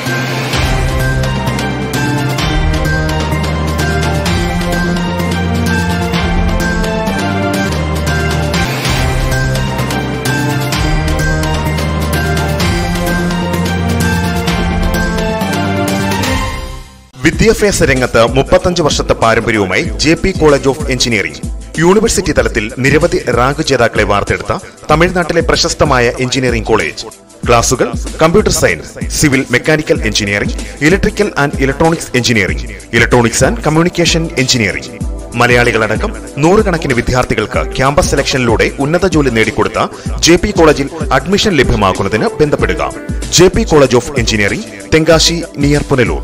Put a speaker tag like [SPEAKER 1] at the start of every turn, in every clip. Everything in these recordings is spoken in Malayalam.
[SPEAKER 1] വിദ്യാഭ്യാസ രംഗത്ത് മുപ്പത്തഞ്ച് വർഷത്തെ പാരമ്പര്യവുമായി J P college of engineering university തലത്തിൽ നിരവധി റാങ്ക് ജേതാക്കളെ വാർത്തെടുത്ത തമിഴ്നാട്ടിലെ പ്രശസ്തമായ എഞ്ചിനീയറിംഗ് കോളേജ് ക്ലാസുകൾ computer science civil mechanical engineering electrical and electronics engineering electronics and communication engineering മലയാളികളടക്കം നൂറുകണക്കിന് വിദ്യാർത്ഥികൾക്ക് ക്യാമ്പസ് സെലക്ഷനിലൂടെ ഉന്നത ജോലി നേടിക്കൊടുത്ത ജെ പി കോളേജിൽ അഡ്മിഷൻ ലഭ്യമാക്കുന്നതിന് ബന്ധപ്പെടുക J P college of engineering Tenkasi near Punalur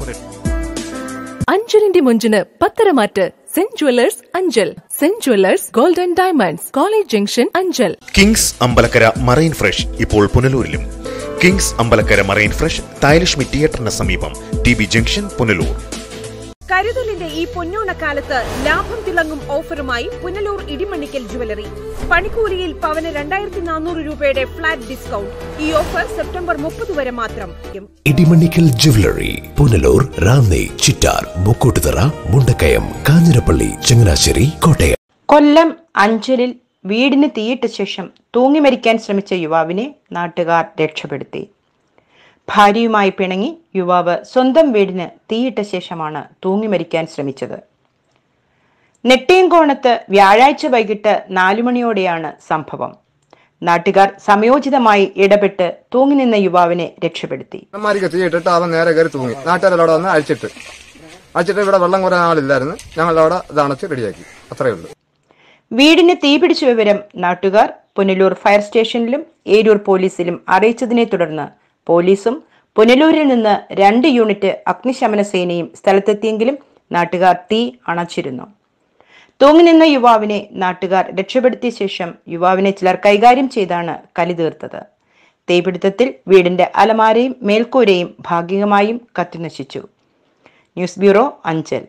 [SPEAKER 2] അഞ്ചലിന്റെ മുഞ്ചിന് പത്തരമാറ്റ് saint jewellers Anchal saint jewellers golden diamonds college junction Anchal
[SPEAKER 1] kings Ambalakkara marine fresh ഇപ്പോൾ പുനലൂരിലും kings Ambalakkara marine fresh Thayalakshmi തിയേറ്ററിന് സമീപം ടി ബി ജംഗ്ഷൻ പുനലൂർ
[SPEAKER 3] കരുതലിന്റെ ഈ പൊന്നോണക്കാലത്ത് ലാഭം തിളങ്ങും ഓഫറുമായി പുനലൂർ ഇടിമണ്ണിക്കൽ ജുവലറി പണിക്കൂലിയിൽ പവന് രണ്ടായിരത്തി നാനൂറ് രൂപയുടെ ഫ്ലാറ്റ് ഡിസ്കൗണ്ട് ഈ ഓഫർ സെപ്റ്റംബർ മുപ്പത് വരെ മാത്രം
[SPEAKER 4] ഇടിമണ്ണിക്കൽ ജുവലറി പുനലൂർ റാന്നി ചിറ്റാർ മുക്കൂട്ടുതറ മുണ്ടക്കയം കാഞ്ഞിരപ്പള്ളി ചങ്ങനാശ്ശേരി കോട്ടയം
[SPEAKER 5] കൊല്ലം അഞ്ചലിൽ വീടിന് തീയിട്ട ശേഷം തൂങ്ങി മരിക്കാൻ ശ്രമിച്ച യുവാവിനെ നാട്ടുകാർ രക്ഷപ്പെടുത്തി ഭാര്യയുമായി പിണങ്ങി യുവാവ് സ്വന്തം വീടിന് തീയിട്ട ശേഷമാണ് തൂങ്ങി മരിക്കാൻ ശ്രമിച്ചത് നെട്ടിയങ്കോണത്ത് വ്യാഴാഴ്ച വൈകിട്ട് നാലു മണിയോടെയാണ് സംഭവം നാട്ടുകാർ സമയോചിതമായി ഇടപെട്ട് തൂങ്ങി നിന്ന യുവാവിനെ രക്ഷപ്പെടുത്തി
[SPEAKER 6] അമ്മമാരിക്ക് തീയിട്ടിട്ട് അവൻ നേരെ കയറി തൂങ്ങി നാട്ടുകാരവിടെ വന്ന് അഴിച്ചിട്ട് അഴിച്ചിട്ട് ഇവിടെ വെള്ളം കുറേ ആളില്ലായിരുന്നു ഞങ്ങളവിടെ ഇത് അണച്ച് റെഡിയാക്കി അത്രയേ ഉള്ളൂ
[SPEAKER 5] വീടിന് തീപിടിച്ച വിവരം നാട്ടുകാർ പുനലൂർ ഫയർ സ്റ്റേഷനിലും ഏരൂർ പോലീസിലും അറിയിച്ചതിനെ തുടർന്ന് പോലീസും പുനലൂരിൽ നിന്ന് രണ്ട് യൂണിറ്റ് അഗ്നിശമന സേനയും സ്ഥലത്തെത്തിയെങ്കിലും നാട്ടുകാർ തീ അണച്ചിരുന്നു തൂങ്ങിനിന്ന യുവാവിനെ നാട്ടുകാർ രക്ഷപ്പെടുത്തിയ ശേഷം യുവാവിനെ ചിലർ കൈകാര്യം ചെയ്താണ് കലി തീർത്തത് തീപിടുത്തത്തിൽ വീടിന്റെ അലമാരയും മേൽക്കൂരയും ഭാഗികമായും കത്തിനശിച്ചു ന്യൂസ് ബ്യൂറോ അഞ്ചൽ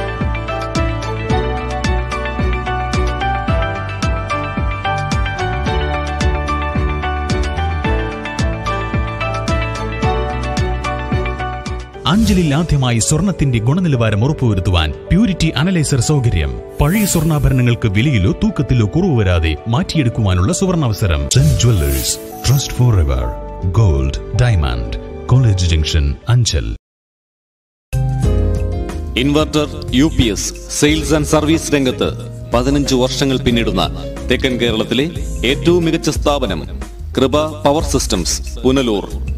[SPEAKER 7] അഞ്ചലിൽ ആദ്യമായി സ്വർണത്തിന്റെ ഗുണനിലവാരം ഉറപ്പുവരുത്തുവാൻ പ്യൂരിറ്റി അനലൈസർ സൗകര്യം പഴയ സ്വർണ്ണാഭരണങ്ങൾക്ക് വിലയിലോ തൂക്കത്തിലോ കുറവ് വരാതെ മാറ്റിയെടുക്കുവാനുള്ള സുവർണാവസരം saint jewellers trust forever gold diamond college junction Anchal
[SPEAKER 8] inverter U P S sales and service രംഗത്ത് പതിനഞ്ച് വർഷങ്ങൾ പിന്നിടുന്ന തെക്കൻ കേരളത്തിലെ ഏറ്റവും മികച്ച സ്ഥാപനം കൃപ പവർ സിസ്റ്റംസ് പുനലൂർ